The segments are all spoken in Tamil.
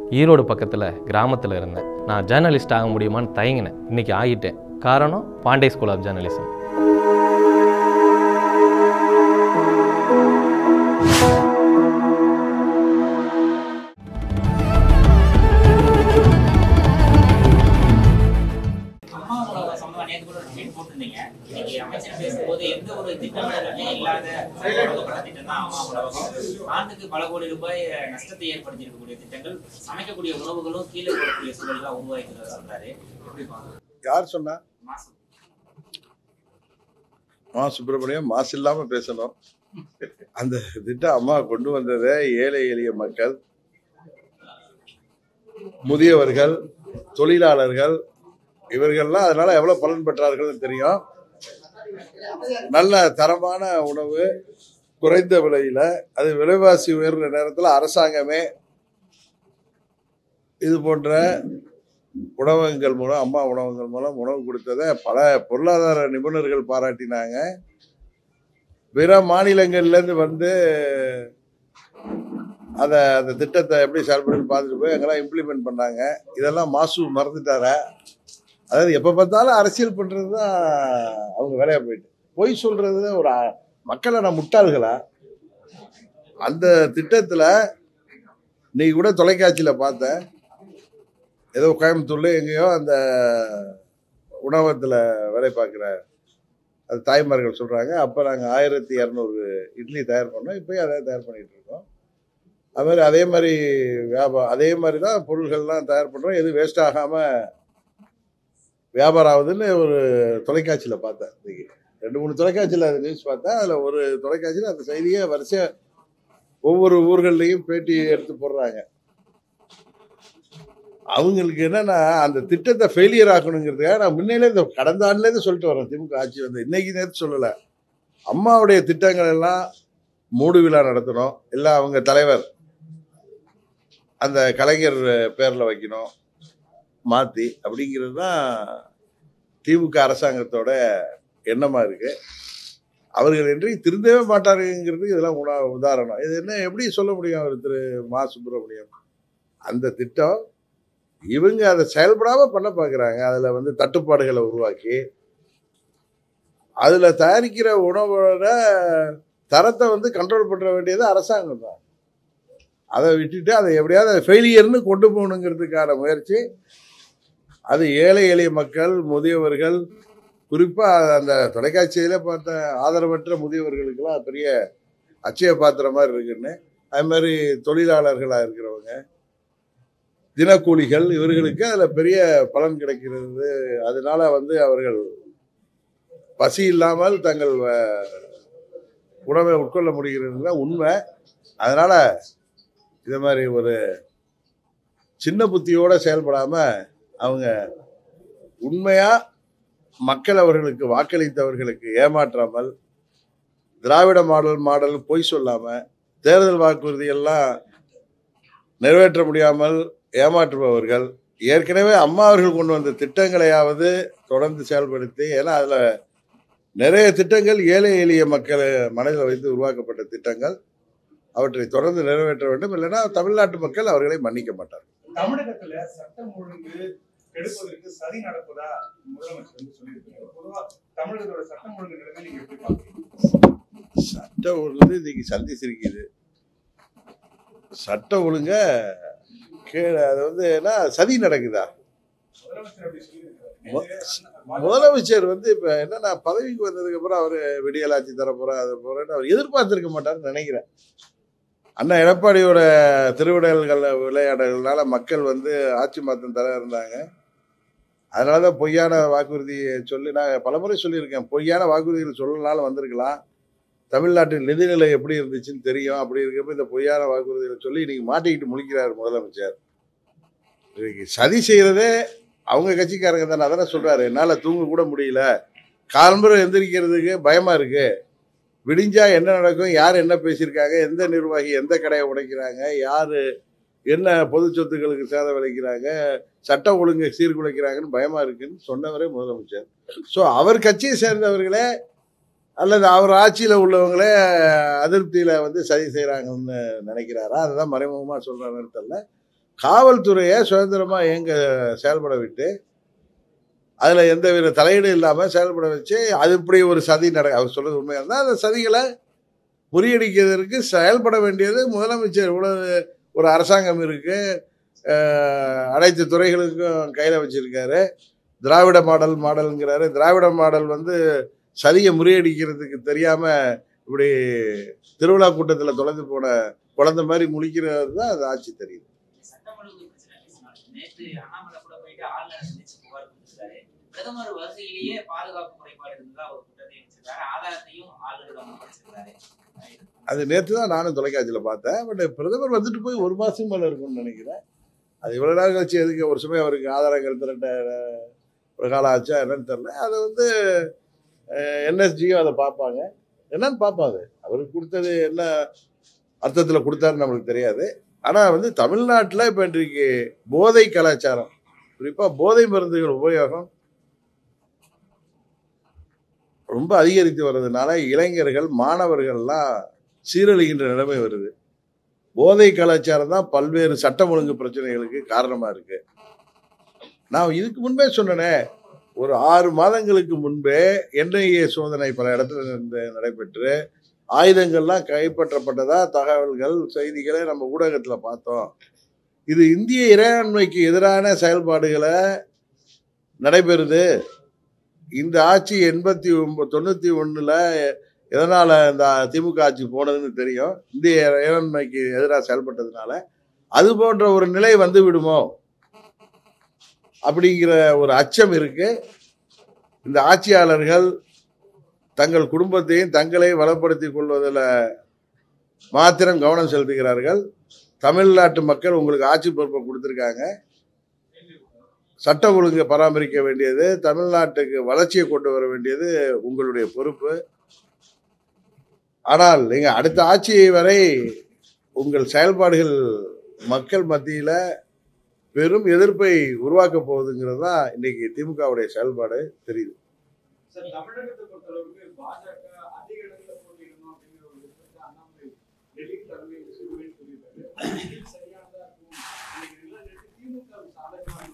ஈரோடு பக்கத்தில் கிராமத்தில் இருந்தேன் நான் ஜேர்னலிஸ்ட் ஆக முடியுமான்னு தயங்கினேன் இன்னைக்கு ஆகிட்டேன் காரணம் பாண்டே ஸ்கூல் ஆஃப் ஜேர்னலிசம் அம்மா உணவக சம்பந்தமா நேத்து கூட ஒரு ட்வீட் போட்டிருந்தீங்க இன்னைக்கு அமைச்சர் பேசும்போது எந்த ஒரு திட்டமிடலுமே இல்லாத தொடங்கப்பட்ட திட்டம் தான் அம்மா உணவகம் ஆண்டுக்கு பல கோடி ரூபாய் நஷ்டத்தை ஏற்படுத்தியிருக்கக்கூடிய திட்டங்கள் சமைக்கக்கூடிய உணவுகளும் கீழே போடக்கூடிய சூழல்லாம் உருவாக்கிறதா சொல்றாரு எப்படி பாக்குறீங்க? யார் சொன்னா மாசம் மா சுப்பிரமணியம் மாசு இல்லாம பேசணும் அந்த திட்டம் அம்மா கொண்டு வந்ததை ஏழை எளிய மக்கள் முதியவர்கள் தொழிலாளர்கள் இவர்கள்லாம் அதனால எவ்வளவு பலன் பெற்றார்கள்னு தெரியும் நல்ல தரமான உணவு குறைந்த விலையில அது விலைவாசி உயர்ந்த நேரத்தில் அரசாங்கமே இது போன்ற உணவகங்கள் மூலம் அம்மா உணவகங்கள் மூலம் உணவு கொடுத்ததை பல பொருளாதார நிபுணர்கள் பாராட்டினாங்க பிற மாநிலங்கள்லேருந்து வந்து அதை அந்த திட்டத்தை எப்படி செயல்படுன்னு பார்த்துட்டு போய் அங்கெல்லாம் இம்ப்ளிமெண்ட் பண்ணாங்க இதெல்லாம் மாசு மறந்துட்டாரா அதாவது எப்போ பார்த்தாலும் அரசியல் பண்ணுறது தான் அவங்க வேலையாக போயிட்டு பொய் சொல்கிறது ஒரு அ- மக்களை நான் முட்டாள்களா அந்த திட்டத்தில் நீ கூட தொலைக்காட்சியில் பார்த்தேன் ஏதோ கோயம்புத்தூர்ல எங்கேயோ அந்த உணவகத்தில் வேலை பார்க்குற அது தாய்மார்கள் சொல்கிறாங்க அப்போ நாங்கள் ஆயிரத்தி இரநூறு இட்லி தயார் பண்ணோம் இப்போயும் அதே தயார் பண்ணிகிட்டு இருக்கோம் அது மாதிரி அதே மாதிரி வியாபாரம் அதே மாதிரி தான் பொருள்கள்லாம் தயார் பண்ணுறோம் எதுவும் வேஸ்ட் ஆகாமல் வியாபாரம் ஆகுதுன்னு ஒரு தொலைக்காட்சியில் பார்த்தேன் இன்னைக்கு ரெண்டு மூணு தொலைக்காட்சியில் அது நியூஸ் பார்த்தேன் அதில் ஒரு தொலைக்காட்சியில் அந்த செய்தியை வரிசையாக ஒவ்வொரு ஊர்கள்லையும் பேட்டி எடுத்து போடுறாங்க அவங்களுக்கு என்னன்னா அந்த திட்டத்தை ஃபெயிலியர் ஆக்கணுங்கிறதுக்காக நான் முன்னையிலே இந்த கடந்த ஆண்டுலேருந்து சொல்லிட்டு வரேன் திமுக ஆட்சி வந்து இன்னைக்கு நேற்று சொல்லலை அம்மாவுடைய திட்டங்கள் எல்லாம் மூடு விழா நடத்தணும் இல்லை அவங்க தலைவர் அந்த கலைஞர் பேரில் வைக்கணும் மாற்றி அப்படிங்கிறது தான் திமுக அரசாங்கத்தோட எண்ணமாக இருக்கு அவர்கள் என்று திருந்தவே மாட்டாருங்கிறது இதெல்லாம் உணா உதாரணம் இது என்ன எப்படி சொல்ல முடியும் அவர் திரு மா சுப்பிரமணியம் அந்த திட்டம் இவங்க அதை செயல்படாம பண்ண பார்க்குறாங்க அதில் வந்து தட்டுப்பாடுகளை உருவாக்கி அதில் தயாரிக்கிற உணவோட தரத்தை வந்து கண்ட்ரோல் பண்ண வேண்டியது அரசாங்கம் தான் அதை விட்டுட்டு அதை எப்படியாவது ஃபெயிலியர்னு கொண்டு போகணுங்கிறதுக்கான முயற்சி அது ஏழை எளிய மக்கள் முதியவர்கள் குறிப்பாக அந்த தொலைக்காட்சியில் பார்த்த ஆதரவற்ற முதியவர்களுக்கெல்லாம் பெரிய அச்சய பாத்திரம் மாதிரி இருக்குன்னு அது மாதிரி தொழிலாளர்களாக இருக்கிறவங்க தினக்கூலிகள் இவர்களுக்கு அதில் பெரிய பலன் கிடைக்கிறது அதனால வந்து அவர்கள் பசி இல்லாமல் தங்கள் வ- உணவை உட்கொள்ள முடிகிறது தான் உண்மை அதனால இது மாதிரி ஒரு சின்ன புத்தியோட செயல்படாம அவங்க உண்மையா மக்கள் அவர்களுக்கு வாக்களித்தவர்களுக்கு ஏமாற்றாமல் திராவிட மாடல் மாடல் பொய் சொல்லாம தேர்தல் வாக்குறுதி எல்லாம் நிறைவேற்ற முடியாமல் ஏமாற்றுபவர்கள் ஏற்கனவே அம்மா அவர்கள் கொண்டு வந்த திட்டங்களையாவது தொடர்ந்து செயல்படுத்தி ஏன்னா அதுல நிறைய திட்டங்கள் ஏழை எளிய மக்களை மனதில் வைத்து உருவாக்கப்பட்ட திட்டங்கள் அவற்றை தொடர்ந்து நிறைவேற்ற வேண்டும் இல்லைன்னா தமிழ்நாட்டு மக்கள் அவர்களை மன்னிக்க மாட்டார்கள் தமிழகத்துல சட்டம் ஒழுங்கு கெடுப்பதற்கு சதி நடப்பதா முதலமைச்சர் வந்து சொல்லியிருக்காரு பொதுவா தமிழகத்தோட சட்டம் ஒழுங்கு நிலைமை நீங்க எப்படி பாக்குறீங்க சட்டம் ஒழுங்கு இன்னைக்கு சந்திச்சிருக்குது சட்டம் ஒழுங்க கீழே அது வந்து என்ன சதி நடக்குதா முதலமைச்சர் அப்படி சொல்லியிருக்காரு மு- நேத்து முதலமைச்சர் வந்து இப்ப என்னன்னா பதவிக்கு வந்ததுக்கு அப்புறம் அவரு விடியலாட்சி தர போறேன் அது போறேன்னு அவர் எதிர்பார்த்திருக்க மாட்டாருன்னு நினைக்கிறேன் அண்ணா எடப்பாடியோட திருவிடல்கள் விளையாடல்களால மக்கள் வந்து ஆட்சி மாற்றம் தர இருந்தாங்க அதனால தான் பொய்யான வாக்குறுதியை சொல்லி நான் பலமுறை சொல்லியிருக்கேன் பொய்யான வாக்குறுதிகள் சொல்லனாலும் வந்திருக்கலாம் தமிழ்நாட்டின் நிதிநிலை எப்படி இருந்துச்சுன்னு தெரியும் அப்படி இருக்கப்ப இந்த பொய்யான வாக்குறுதிகளை சொல்லி இன்னைக்கு மாட்டிக்கிட்டு முழிக்கிறார் முதலமைச்சர் இன்னைக்கு சதி செய்யறதே அவங்க கட்சிக்காரங்க தானே அதானே சொல்றாரு என்னால் தூங்க கூட முடியல காலம்பரம் எந்திரிக்கிறதுக்கு பயமா இருக்கு விடிஞ்சா என்ன நடக்கும் யார் என்ன பேசியிருக்காங்க எந்த நிர்வாகி எந்த கடையை உடைக்கிறாங்க யார் என்ன பொது சொத்துக்களுக்கு சேதம் விளைக்கிறாங்க சட்ட ஒழுங்கை சீர்குலைக்கிறாங்கன்னு பயமா இருக்குன்னு சொன்னவரே முதலமைச்சர் ஸோ அவர் கட்சியை சேர்ந்தவர்களே அல்லது அவர் ஆட்சியில் உள்ளவங்களே அதிருப்தியில் வந்து சதி செய்கிறாங்கன்னு நினைக்கிறாரா அதுதான் மறைமுகமாக சொல்கிறாங்கன்னு தெரியல காவல்துறையை சுதந்திரமாக இயங்க செயல்பட விட்டு அதில் எந்த வித தலையீடு இல்லாமல் செயல்பட வச்சு அது இப்படி ஒரு சதி நட அவர் சொல்றது உண்மையாக இருந்தால் அந்த சதிகளை முறியடிக்கிறதற்கு செயல்பட வேண்டியது முதலமைச்சர் இவ்வளவு ஒரு அரசாங்கம் இருக்கு அஹ், அனைத்து துறைகளுக்கும் கையில் வச்சிருக்காரு திராவிட மாடல் மாடல்ங்கிறாரு திராவிட மாடல் வந்து சதியை முறியடிக்கிறதுக்கு தெரியாம இப்படி திருவிழா கூட்டத்தில் தொலைந்து போன குழந்தை மாதிரி முழிக்கிறது தான் அது ஆட்சி தெரியுது சட்டம் ஒழுங்கு பிரச்சனை பேசினாலும் நேற்று அண்ணாமலை கூட போயிட்டு ஆளுநர் சந்திச்சு புகார் கொடுத்திருக்காரு பிரதமர் வருகையிலேயே பாதுகாப்பு குறைபாடு இருந்ததா ஒரு குற்றத்தை வச்சிருக்காரு ஆதாரத்தையும் ஆளுநரிடம் ஒப்படைச்சிருக்காரு அது நேற்று தான் நானும் தொலைக்காட்சியில் பார்த்தேன் பட் பிரதமர் வந்துட்டு போய் ஒரு மாதம் மேலே இருக்கும்னு நினைக்கிறேன் அது இவ்வளோ நாள் கழிச்சு எதுக்கு ஒரு சமயம் அவருக்கு ஆதாரங்கள் திரட்ட அஹ், ஒரு காலம் ஆச்சா என்னன்னு தெரில அதை வந்து என்எஸ்ஜியும் அதை பார்ப்பாங்க என்னன்னு பார்ப்பாங்க அவருக்கு கொடுத்தது என்ன அர்த்தத்தில் கொடுத்தாருன்னு நம்மளுக்கு தெரியாது ஆனால் வந்து தமிழ்நாட்டில் இப்போ இன்றைக்கு போதை கலாச்சாரம் குறிப்பாக போதை மருந்துகள் உபயோகம் ரொம்ப அதிகரித்து வர்றதுனால இளைஞர்கள் மாணவர்கள்லாம் சீரழிகின்ற நிலைமை வருது போதை கலாச்சாரம் தான் பல்வேறு சட்டம் ஒழுங்கு பிரச்சனைகளுக்கு காரணமாக இருக்கு நான் இதுக்கு முன்பே சொன்னனே ஒரு ஆறு மாதங்களுக்கு முன்பே என்ஐஏ சோதனை பல இடத்துல இருந்து நடைபெற்று ஆயுதங்கள்லாம் கைப்பற்றப்பட்டதா தகவல்கள் செய்திகளை நம்ம ஊடகத்தில் பார்த்தோம் இது இந்திய இறையாண்மைக்கு எதிரான செயல்பாடுகளை நடைபெறுது இந்த ஆட்சி எண்பத்தி ஒன்பது தொண்ணூற்றி ஒன்றில் எதனால் இந்த திமுக ஆட்சி போனதுன்னு தெரியும் இந்திய இறையாண்மைக்கு எதிராக செயல்பட்டதுனால அது போன்ற ஒரு நிலை வந்து விடுமோ அப்படிங்கிற ஒரு அச்சம் இருக்கு இந்த ஆட்சியாளர்கள் தங்கள் குடும்பத்தையும் தங்களை வளப்படுத்திக் கொள்வதில் மாத்திரம் கவனம் செலுத்துகிறார்கள் தமிழ்நாட்டு மக்கள் உங்களுக்கு ஆட்சி பொறுப்பை கொடுத்துருக்காங்க சட்டம் ஒழுங்கை பராமரிக்க வேண்டியது தமிழ்நாட்டுக்கு வளர்ச்சியை கொண்டு வர வேண்டியது உங்களுடைய பொறுப்பு ஆனால் நீங்க அடுத்த ஆட்சி வரை உங்கள் செயல்பாடுகள் மக்கள் மத்தியில பெரும் எதிர்ப்பை உருவாக்க போகுதுங்கிறது தான் இன்னைக்கு திமுகவுடைய செயல்பாடு தெரியுது சார் தமிழகத்தை பொறுத்தளவுக்கு பாஜக அதிக இடத்துல போட்டியிடணும் அப்படிங்கிற ஒரு விஷயத்தை அண்ணாமலை டெல்லிக்கு தலைமை சொல்லுவேன்னு சொல்லியிருக்காரு இது சரியானதா இருக்கும் இன்னைக்கு இதெல்லாம் நிறுத்தி திமுக சாதகமான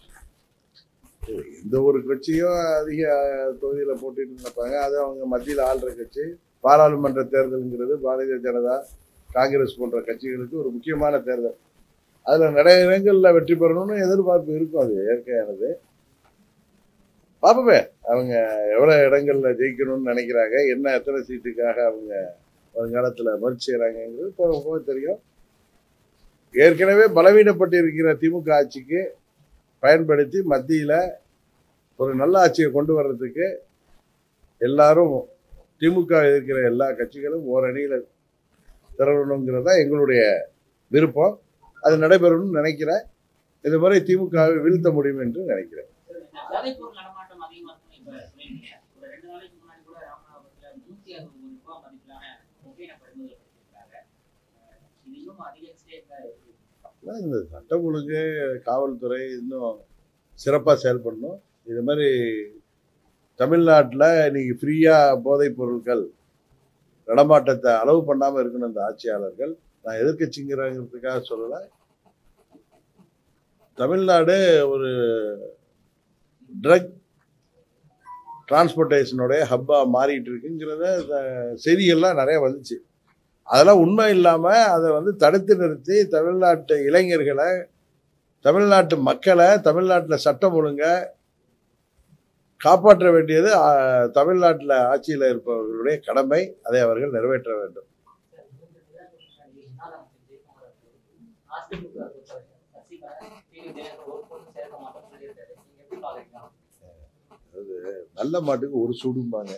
எந்த ஒரு கட்சியும் அதிக தொகுதியில் போட்டிட்டு நினைப்பாங்க அது அவங்க மத்தியில் ஆள்ற கட்சி பாராளுமன்ற தேர்தலுங்கிறது பாரதிய ஜனதா காங்கிரஸ் போன்ற கட்சிகளுக்கு ஒரு முக்கியமான தேர்தல் அதில் நிறைய இடங்களில் வெற்றி பெறணும்னு எதிர்பார்ப்பு இருக்கும் அது இயற்கையானது பார்ப்போமே அவங்க எவ்வளோ இடங்கள்ல ஜெயிக்கணும்னு நினைக்கிறாங்க என்ன எத்தனை சீட்டுக்காக அவங்க வருங்காலத்தில் முயற்சி செய்கிறாங்கங்கிறது போக போக தெரியும் ஏற்கனவே பலவீனப்பட்டு இருக்கிற திமுக ஆட்சிக்கு பயன்படுத்தி மத்தியில் ஒரு நல்ல ஆட்சியை கொண்டு வர்றதுக்கு எல்லாரும் திமுக இருக்கிற எல்லா கட்சிகளும் ஓரணியில் திரளணுங்கிறது தான் எங்களுடைய விருப்பம் அது நடைபெறணும்னு நினைக்கிறேன் இது மாதிரி திமுகவை வீழ்த்த முடியும் என்று நினைக்கிறேன் போதைப்பொருள் நடமாட்டம் அதிகமா இருக்கும் இப்ப சொல்லிருக்கீங்க ஒரு ரெண்டு நாளைக்கு முன்னாடி கூட ராமநாதபுரத்துல நூத்தி அறுபது கோடி ரூபாய் மதிப்பிலான கொக்கைனை பறிமுதல் பண்ணியிருக்காங்க அஹ் இது இன்னும் அதிக ஸ்டேட்ல இருக்கு ஆனா இந்த சட்டம் ஒழுங்கு காவல்துறை இன்னும் சிறப்பாக செயல்படணும் இது மாதிரி தமிழ்நாட்டில் இன்னைக்கு ஃப்ரீயாக போதைப் பொருட்கள் நடமாட்டத்தை அளவு பண்ணாமல் இருக்கணும் இந்த ஆட்சியாளர்கள் நான் எதிர்க்கட்சிங்கிறதுக்காக சொல்லலை தமிழ்நாடு ஒரு ட்ரக் டிரான்ஸ்போர்ட்டேஷனுடைய ஹப்பாக மாறிட்டு இருக்குங்கிறத இந்த செய்திகள்லாம் நிறைய வந்துச்சு அதெல்லாம் உண்மை இல்லாமல் அதை வந்து தடுத்து நிறுத்தி தமிழ்நாட்டு இளைஞர்களை தமிழ்நாட்டு மக்களை தமிழ்நாட்டில் சட்டம் ஒழுங்க காப்பாற்ற வேண்டியது தமிழ்நாட்டில் ஆட்சியில் இருப்பவர்களுடைய கடமை அதை அவர்கள் நிறைவேற்ற வேண்டும் நல்ல மாட்டுக்கு ஒரு சுடும்பாங்க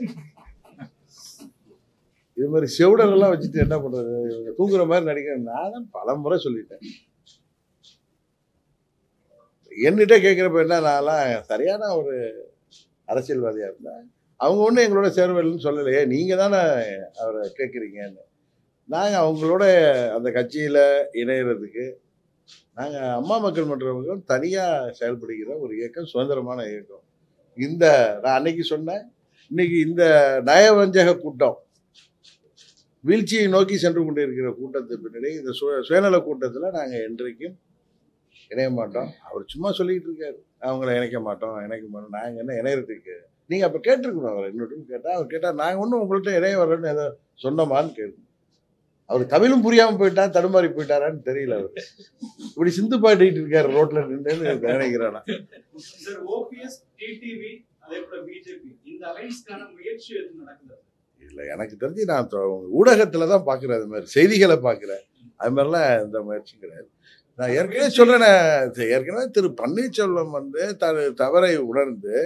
இது மாதிரி செவிடர்கள்லாம் வச்சுட்டு என்ன பண்றது இவங்க தூங்குற மாதிரி நடிக்க நான் தான் பல முறை சொல்லிட்டேன் என்கிட்ட கேட்குறப்ப என்ன நான்லாம் சரியான ஒரு அரசியல்வாதியாக இருந்தேன் அவங்க ஒன்றும் எங்களோட சேரவில்லைன்னு சொல்லலையே நீங்கள் தானே அவரை கேட்குறீங்கன்னு நாங்கள் அவங்களோட அந்த கட்சியில் இணையிறதுக்கு நாங்கள் அம்மா மக்கள் மன்றவர்கள் தனியாக செயல்படுகிற ஒரு இயக்கம் சுதந்திரமான இயக்கம் இந்த நான் அன்னைக்கு சொன்னேன் இன்னைக்கு இந்த நயவஞ்சக கூட்டம் வீழ்ச்சியை நோக்கி சென்று கொண்டிருக்கிற கூட்டத்து பின்னாடி இந்த சு சுயநல கூட்டத்தில் நாங்கள் என்றைக்கும் இணைய மாட்டோம் அவர் சும்மா சொல்லிக்கிட்டு இருக்காரு அவங்கள இணைக்க மாட்டோம் இணைக்க மாட்டோம் நாங்கள் என்ன இணையறதுக்கு நீங்கள் அப்போ கேட்டிருக்கணும் அவர் இன்னொரு கேட்டால் அவர் கேட்டால் நாங்கள் ஒன்றும் உங்கள்கிட்ட இணைய வர்றோன்னு ஏதோ சொன்னோமான்னு கேட்கணும் அவர் தமிழும் புரியாமல் போயிட்டா தடுமாறி போயிட்டாரான்னு தெரியல அவர் இப்படி சிந்து பாடிட்டு இருக்காரு ரோட்ல நின்று நினைக்கிறேன் நான். சார் ஓபிஎஸ் டிடிவி அதே போல பிஜேபி இந்த அலைன்ஸ்க்கான முயற்சி எதுவும் நடக்குது இல்லை எனக்கு தெரிஞ்சு நான் ஊடகத்தில் தான் பார்க்குறேன் அது மாதிரி செய்திகளை பார்க்குறேன் அது மாதிரிலாம் எந்த முயற்சியும் கிடையாது நான் ஏற்கனவே சொல்கிறேன் ஏற்கனவே திரு பன்னீர்செல்வம் வந்து த தவறை உணர்ந்து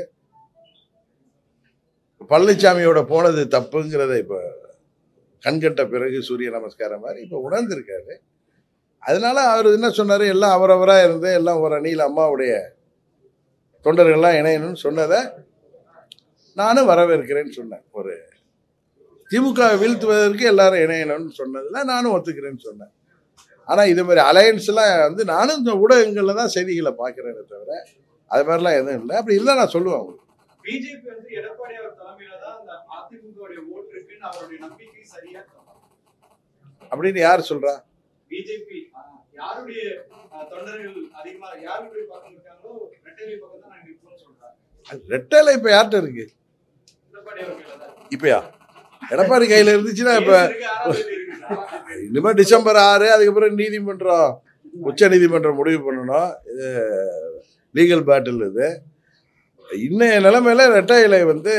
பழனிசாமியோட போனது தப்புங்கிறத இப்போ கண்கட்ட பிறகு சூரிய நமஸ்காரம் மாதிரி இப்போ உணர்ந்திருக்காரு அதனால அவர் என்ன சொன்னார் எல்லாம் அவரவராக இருந்து எல்லாம் ஒரு அணியில் அம்மாவுடைய தொண்டர்கள்லாம் இணையணும்னு சொன்னதை நானும் வரவேற்கிறேன்னு சொன்னேன் ஒரு திமுக வீழ்த்துவதற்கு எல்லாரும் இணையணும்னு சொன்னதுல நானும் ஒத்துக்கிறேன்னு சொன்னேன் ஆனால் இது மாதிரி அலையன்ஸ்லாம் வந்து நானும் இந்த ஊடகங்களில் தான் செய்திகளை பார்க்குறேனே தவிர அது மாதிரிலாம் எதுவும் இல்லை அப்படி இல்லை நான் சொல்லுவேன் உங்களுக்கு பிஜேபி வந்து எடப்பாடி அவர் தலைமையில தான் அந்த அதிமுகவுடைய ஓட்டு இருக்குன்னு அவருடைய நம்பிக்கை சரியா அப்படின்னு யார் சொல்றா பிஜேபி யாருடைய அஹ், தொண்டர்கள் அதிகமா யாருடைய பக்கம் இருக்காங்களோ ரெட்டேலி பக்கம் தான் நாங்க இருப்போம்னு சொல்றாங்க அது ரெட்டலை இப்போ யார்கிட்ட இருக்கு எடப்பாடி அவர்கள் தான் இப்பயா எடப்பாடி கையில் இருந்துச்சுன்னா இப்போ இருக்கு, ஆறாவது தேதி இருக்கு சார். இனிமேல் டிசம்பர் ஆறு அதுக்கப்புறம் நீதிமன்றம் உச்ச நீதிமன்றம் முடிவு பண்ணணும் இது லீகல் பேட்டில் இது இன்னைய நிலைமையில ரெட்டை இலை வந்து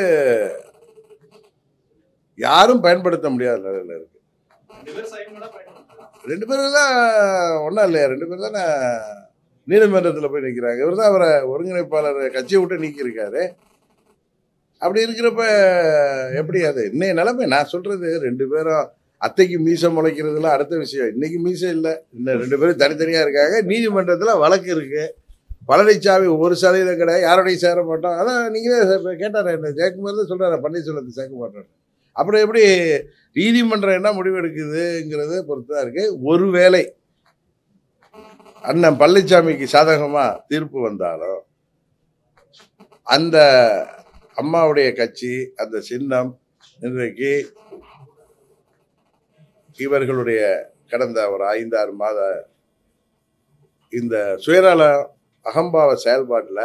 யாரும் பயன்படுத்த முடியாத நிலையில இருக்கு ரெண்டு பேரும் சைமனா பயன்படுத்தலாம் ரெண்டு பேரும் தான் ஒன்றும் இல்லையா ரெண்டு பேரும் தானே நீதிமன்றத்தில் போய் நிற்கிறாங்க இவர் தான் அவரை ஒருங்கிணைப்பாளர் கட்சியை விட்டு நீக்கியிருக்காரு அப்படி இருக்கிறப்ப எப்படி அது இன்னைய நிலைமை நான் சொல்றது ரெண்டு பேரும் அத்தைக்கு மீசை முளைக்கிறதுலாம் அடுத்த விஷயம் இன்னைக்கு மீசை இல்லை இன்னும் ரெண்டு பேரும் தனித்தனியாக இருக்காங்க நீதிமன்றத்தில் வழக்கு இருக்கு பழனிசாமி ஒரு சதவீதம் கிடையாது யாரோடையும் சேர மாட்டோம் அதான் நீங்களே இப்ப கேட்டாரு என்ன ஜெயக்குமார் தான் சொல்றாரு பன்னீர்செல்வத்தை சேர்க்க மாட்டோம் அப்புறம் எப்படி நீதிமன்றம் என்ன முடிவு எடுக்குதுங்கிறத பொறுத்து தான் இருக்கு ஒருவேளை அண்ணன் பழனிசாமிக்கு சாதகமா தீர்ப்பு வந்தாலும் அந்த அம்மாவுடைய கட்சி அந்த சின்னம் இன்றைக்கு இவர்களுடைய கடந்த ஒரு ஐந்தாறு மாத இந்த சுயநல அகம்பாவ செயல்பாட்டில்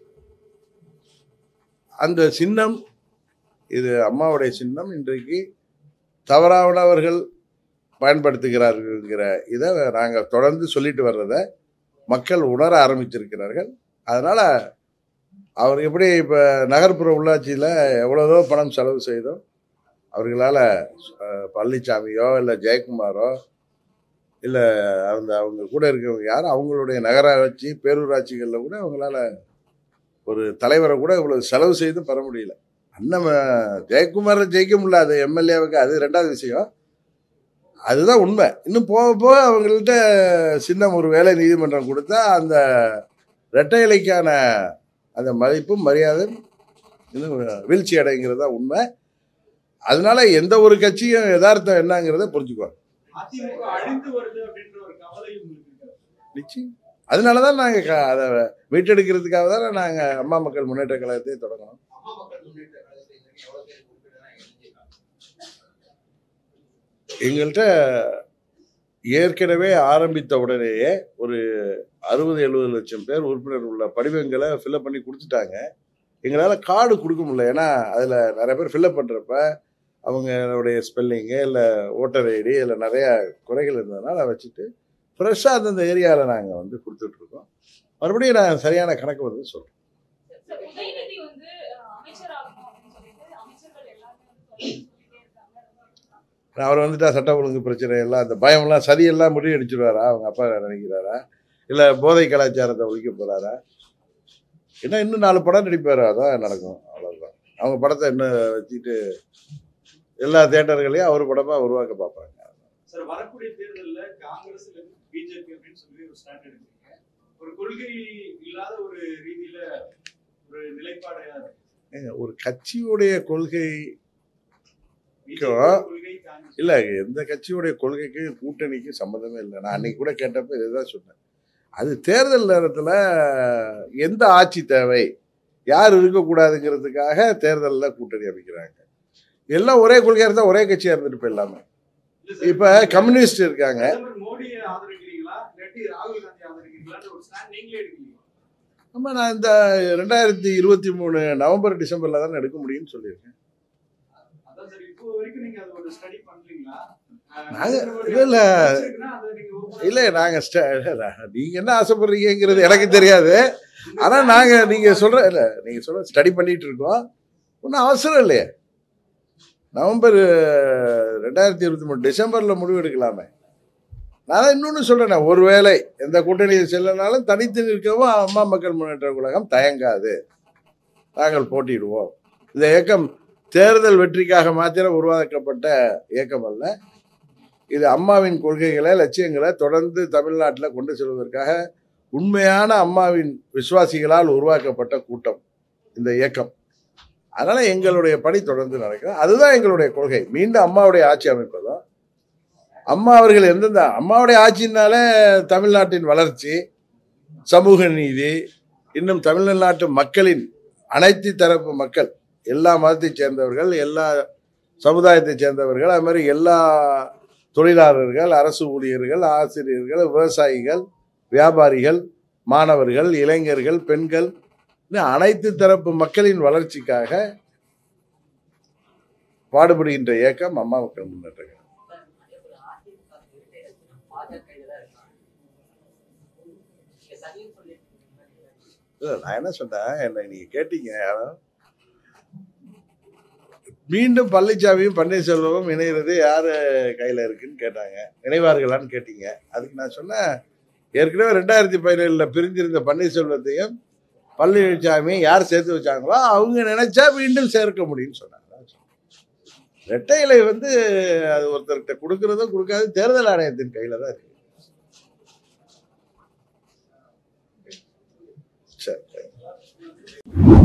அந்த சின்னம் இது அம்மாவுடைய சின்னம் இன்றைக்கு தவறானவர்கள் பயன்படுத்துகிறார்கள்ங்கிற இதை நாங்கள் தொடர்ந்து சொல்லிட்டு வர்றதை மக்கள் உணர ஆரம்பிச்சிருக்கிறார்கள் அதனால் அவர் எப்படி இப்போ நகர்ப்புற உள்ளாட்சியில் எவ்வளோதோ பணம் செலவு செய்தோம் அவர்களால் பழனிசாமியோ இல்லை ஜெயக்குமாரோ இல்லை அந்த அவங்க கூட இருக்கிறவங்க யாரும் அவங்களுடைய நகராட்சி பேரூராட்சிகளில் கூட அவங்களால ஒரு தலைவரை கூட இவ்வளோ செலவு செய்தும் பெற முடியல அண்ணன் ஜெயக்குமாரை ஜெயிக்க முடியல அது எம்எல்ஏவுக்கு அது ரெண்டாவது விஷயம் அதுதான் உண்மை இன்னும் போக போக அவங்கள்ட்ட சின்ன ஒரு வேலை நீதிமன்றம் கொடுத்தா அந்த இரட்டை இலைக்கான அந்த மதிப்பும் மரியாதையும் இன்னும் வீழ்ச்சி அடைங்கிறது தான் உண்மை அதனால எந்த ஒரு கட்சியும் யதார்த்தம் என்னங்கிறத புரிஞ்சுக்குவாங்க அதிமுக அழிந்து வருது அப்படின்ற ஒரு கவலை உங்களுக்கு இருக்கு நிச்சயம் அதனால தான் நாங்கள் அதை மீட்டெடுக்கிறதுக்காக தானே நாங்கள் அம்மா மக்கள் முன்னேற்ற கழகத்தை தொடங்கணும் அம்மா மக்கள் முன்னேற்ற கழகத்தை இது வரைக்கும் எவ்வளவு பேர் உறுப்பினராக இணைஞ்சிருக்காங்க எங்கள்கிட்ட ஏற்கனவே ஆரம்பித்த உடனேயே ஒரு அறுபது எழுபது லட்சம் பேர் உறுப்பினர் உள்ள படிவங்களை ஃபில்அப் பண்ணி கொடுத்துட்டாங்க எங்களால் கார்டு கொடுக்க முடியல ஏன்னா அதில் நிறைய பேர் ஃபில்அப் பண்ணுறப்ப அவங்களுடைய ஸ்பெல்லிங்கு இல்லை ஓட்டர் ஐடி இல்லை நிறைய குறைகள் இருந்ததுனால அதை வச்சுட்டு ஃப்ரெஷ்ஷாக அந்தந்த ஏரியாவில் நாங்கள் வந்து கொடுத்துட்ருக்கோம் மறுபடியும் நான் சரியான கணக்கு வந்து சொல்கிறேன் சார், உதயநிதி வந்து அஹ், அமைச்சராகணும் அப்படின்னு சொல்லிட்டு அமைச்சர்கள் எல்லாருமே வந்து தொடர்ந்து சொல்லிட்டே இருக்காங்க ரொம்ப அவர் வந்துட்டா சட்ட ஒழுங்கு பிரச்சனை எல்லாம் அந்த பயம்லாம் சதியெல்லாம் முறியடிச்சிருவாரா அவங்க அப்பா நினைக்கிறாரா இல்லை போதை கலாச்சாரத்தை ஒழிக்க போறாரா என்ன இன்னும் நாலு படம் நடிப்பாரு அதான் நடக்கும் அவ்வளோதான் அவங்க படத்தை இன்னும் வச்சுட்டு எல்லா தேட்டர்களையும் அவர் படமாக உருவாக்க பார்ப்பாங்க சார் வரக்கூடிய தேர்தல்ல காங்கிரஸ்ல இருந்து பிஜேபி அப்படின்னு சொல்லி ஒரு ஸ்டாண்ட் எடுக்கிறீங்க ஒரு கொள்கை இல்லாத ஒரு ரீதியில ஒரு நிலைப்பாடு ஏங்க, ஒரு கட்சியுடைய கொள்கை BJP கொள்கை காங்கிரஸ் இல்லை எந்த கட்சியுடைய கொள்கைக்கு கூட்டணிக்கு சம்மந்தமே இல்லை நான் அன்னைக்கு கூட கேட்டப்ப இதுதான் சொன்னேன் அது தேர்தல் நேரத்தில் எந்த ஆட்சி தேவை யார் இருக்கக்கூடாதுங்கிறதுக்காக தேர்தலில் கூட்டணி அமைக்கிறாங்க எல்லாம் ஒரே கொள்கையாக இருந்தால் ஒரே கட்சியாக இருந்துட்டு போயிடலாமே இல்ல சார், இப்போ கம்யூனிஸ்ட் இருக்காங்க பிரதமர் மோடியை ஆதரிக்கிறீங்களா இல்லாட்டி ராகுல் காந்தி ஆதரிக்கிறீங்களா எடுப்பீங்களான்னு ஒரு ஸ்டாண்ட் நீங்களே எடுக்கலையா நம்ம நான் இந்த ரெண்டாயிரத்தி இருபத்தி மூணு நவம்பர் டிசம்பர்ல தான் எடுக்க முடியும்னு சொல்லியிருக்கேன் அதான் சார் இப்போ வரைக்கும் நீங்க அதை ஒரு ஸ்டடி பண்றீங்களா அஹ் நாங்க- ஒரு இல்ல, இல்ல. வச்சிருக்குன்னா அதை நீங்க ஒரு- இல்லை நாங்கள் ஸ்ட நீங்க என்ன ஆசைப்படுறீங்கிறது எனக்கு தெரியாது ஆனால் நாங்கள் நீங்கள் சொல்கிற இல்லை நீங்கள் சொல்ற ஸ்டடி பண்ணிட்டு இருக்கோம் ஒன்றும் அவசரம் இல்லையே நவம்பர் ரெண்டாயிரத்தி இருபத்தி மூணு டிசம்பரில் முடிவு எடுக்கலாமே நான் தான் இன்னொன்று சொல்கிறேன் ஒருவேளை எந்த கூட்டணியில் செல்லனாலும் தனித்து நிற்கவும் அம்மா மக்கள் முன்னேற்ற கழகம் தயங்காது நாங்கள் போட்டியிடுவோம் இந்த இயக்கம் தேர்தல் வெற்றிக்காக மாத்திரம் உருவாக்கப்பட்ட இயக்கம் அல்ல இது அம்மாவின் கொள்கைகளை லட்சியங்களை தொடர்ந்து தமிழ்நாட்டில் கொண்டு செல்வதற்காக உண்மையான அம்மாவின் விசுவாசிகளால் உருவாக்கப்பட்ட கூட்டம் இந்த இயக்கம் அதனால் எங்களுடைய பணி தொடர்ந்து நடக்கும் அதுதான் எங்களுடைய கொள்கை மீண்டும் அம்மாவுடைய ஆட்சி அமைப்பதும் அம்மா அவர்கள் எந்தெந்த அம்மாவுடைய ஆட்சினாலே தமிழ்நாட்டின் வளர்ச்சி சமூக நீதி இன்னும் தமிழ்நாட்டு மக்களின் அனைத்து தரப்பு மக்கள் எல்லா மதத்தைச் சேர்ந்தவர்கள் எல்லா சமுதாயத்தைச் சேர்ந்தவர்கள் அது மாதிரி எல்லா தொழிலாளர்கள் அரசு ஊழியர்கள் ஆசிரியர்கள் விவசாயிகள் வியாபாரிகள் மாணவர்கள் இளைஞர்கள் பெண்கள் இன்னும் அனைத்து தரப்பு மக்களின் வளர்ச்சிக்காக பாடுபடுகின்ற இயக்கம் அம்மா மக்கள் முன்னேற்ற கழகம். இல்ல, நான் என்ன சொன்னேன் என்ன நீங்க கேட்டீங்க யாரும் மீண்டும் பழனிசாமியும் பன்னீர்செல்வமும் இணைகிறது யாரு கையில இருக்குன்னு கேட்டாங்க இணைவார்களான்னு கேட்டீங்க அதுக்கு நான் சொன்னேன் ஏற்கனவே ரெண்டாயிரத்தி பதினேழுல பிரிஞ்சிருந்த பன்னீர்செல்வத்தையும் பழனிசாமியும் யார் சேர்த்து வச்சாங்களோ அவங்க நினைச்சா மீண்டும் சேர்க்க முடியும்னு சொன்னாங்க ரெட்டை இலை வந்து அது ஒருத்தர்கிட்ட கொடுக்கறதும் கொடுக்காது தேர்தல் ஆணையத்தின் கையில தான் இருக்கு சரி சரி